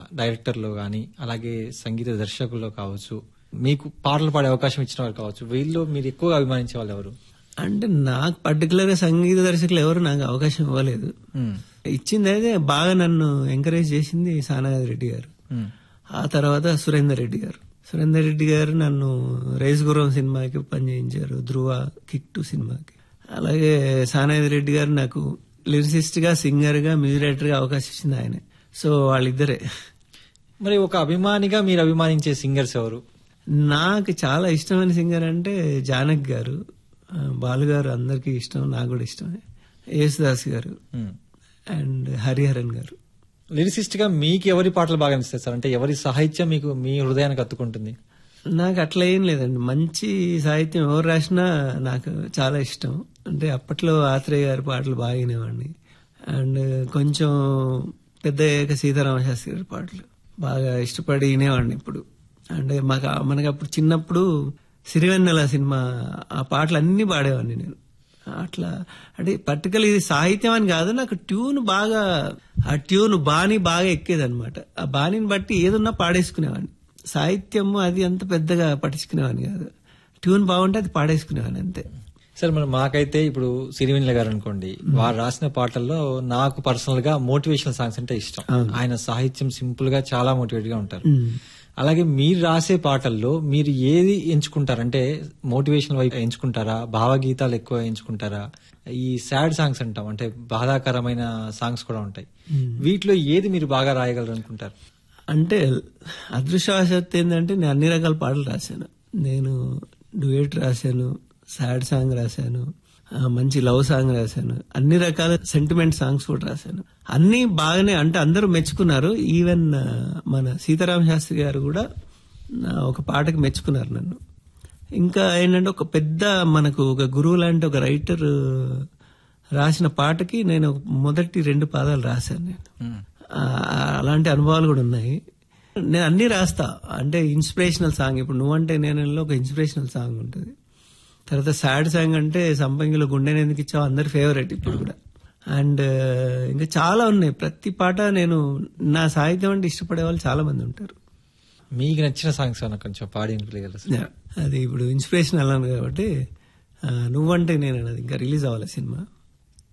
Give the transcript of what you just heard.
డైరెక్టర్లో కానీ అలాగే సంగీత దర్శకుల్లో కావచ్చు మీకు పాటలు పాడే అవకాశం ఇచ్చిన వారు కావచ్చు వీళ్ళు మీరు ఎక్కువగా అభిమానించే వాళ్ళు ఎవరు అంటే నాకు పర్టికులర్ గా సంగీత దర్శకులు ఎవరు నాకు అవకాశం ఇవ్వలేదు మ్మ్. ఇచ్చింది అయితే బాగా నన్ను ఎంకరేజ్ చేసింది సానాగతి రెడ్డి గారు మ్మ్. ఆ తర్వాత సురేందర్ రెడ్డి గారు సురేందర్ రెడ్డి గారు నన్ను రేస్ గుర్రం సినిమాకి పనిచేయించారు ధ్రువ కిక్ టు సినిమాకి అలాగే సానాగతి రెడ్డి గారు నాకు లిరిసిస్ట్ గా సింగర్ గా మ్యూజిక్ డైరెక్టర్ గా అవకాశం ఇచ్చింది ఆయనే సో వాళ్ళిద్దరే మరి ఒక అభిమానిగా మీరు అభిమానించే సింగర్స్ ఎవరు నాకు చాలా ఇష్టమైన సింగర్ అంటే జానక్ గారు ఆ, బాలు గారు అందరికీ ఇష్టం నాకు కూడా ఇష్టమే యేసుదాస్ గారు మ్మ్. అండ్ హరిహరన్ గారు లిరిసిస్ట్ గా మీకు ఎవరి పాటలు బాగా అనిపిస్తాయి సార్ అంటే ఎవరి సాహిత్యం మీకు మీ హృదయానికి అత్తుకుంటుంది నాకు అట్లా ఏం లేదండి మంచి సాహిత్యం ఎవరు రాసినా నాకు చాలా ఇష్టం అంటే అప్పట్లో ఆత్రేయ గారి పాటలు బాగా వినేవాడిని అండ్ కొంచెం పెద్ద అయ్యాక సీతారామ శాస్త్రి గారి పాటలు బాగా ఇష్టపడి వినేవాడిని ఇప్పుడు అంటే మాకు మనకి అప్పుడు చిన్నప్పుడు సిరివెన్నెల సినిమా ఆ పాటలు అన్ని పాడేవాడిని నేను అట్లా అంటే పర్టికులర్ ఇది సాహిత్యం అని కాదు నాకు ట్యూన్ బాగా ఆ ట్యూన్ బాని బాగా ఎక్కేది అనమాట ఆ బాణిని బట్టి ఏదున్నా పాడేసుకునేవాడిని సాహిత్యము అది అంత పెద్దగా పట్టించుకునేవాడిని కాదు ట్యూన్ బాగుంటే అది పాడేసుకునేవాడిని అంతే సార్ మరి మాకైతే ఇప్పుడు సిరివెన్నెల గారు అనుకోండి వారు రాసిన పాటల్లో నాకు పర్సనల్ గా మోటివేషనల్ సాంగ్స్ అంటే ఇష్టం ఆయన సాహిత్యం సింపుల్ గా చాలా మోటివేట్ గా ఉంటారు అలాగే మీరు రాసే పాటల్లో మీరు ఏది ఎంచుకుంటారు అంటే మోటివేషన్ వైపు ఎంచుకుంటారా భావగీతాలు ఎక్కువ ఎంచుకుంటారా ఈ సాడ్ సాంగ్స్ అంటాం అంటే బాధాకరమైన సాంగ్స్ కూడా ఉంటాయి వీటిలో ఏది మీరు బాగా రాయగలరు అనుకుంటారు అంటే అదృష్టవశాత్తు ఏంటంటే నేను అన్ని రకాల పాటలు రాశాను నేను డ్యూయేట్ రాశాను సాడ్ సాంగ్ రాశాను ఆ, మంచి లవ్ సాంగ్ రాశాను అన్ని రకాల సెంటిమెంట్ సాంగ్స్ కూడా రాశాను అన్ని బాగానే అంటే అందరూ మెచ్చుకున్నారు ఈవెన్ ఆ, మన సీతారామ శాస్త్రి గారు కూడా నా ఒక పాటకి మెచ్చుకున్నారు నన్ను ఇంకా ఏంటంటే ఒక పెద్ద మనకు ఒక గురువు లాంటి ఒక రైటర్ రాసిన పాటకి నేను మొదటి రెండు పాదాలు రాశాను నేను ఆ, అలాంటి అనుభవాలు కూడా ఉన్నాయి నేను అన్ని రాస్తా అంటే ఇన్స్పిరేషనల్ సాంగ్ ఇప్పుడు నువ్వంటే నేను ఒక ఇన్స్పిరేషనల్ సాంగ్ ఉంటుంది తర్వాత సాడ్ సాంగ్ అంటే సంపంగిలో గుండెని ఎందుకు ఇచ్చావు అందరి ఫేవరెట్ ఇప్పుడు కూడా అండ్ ఇంకా చాలా ఉన్నాయి ప్రతి పాట నేను నా సాహిత్యం అంటే ఇష్టపడే వాళ్ళు చాలా మంది ఉంటారు మీకు నచ్చిన సాంగ్స్ నాకు కొంచెం పాడి వినిపించగలరు సార్? అది ఇప్పుడు ఇన్స్పిరేషన్ అన్నాను కాబట్టి ఆ, నువ్వంటే నేను అది ఇంకా రిలీజ్ అవ్వాలి సినిమా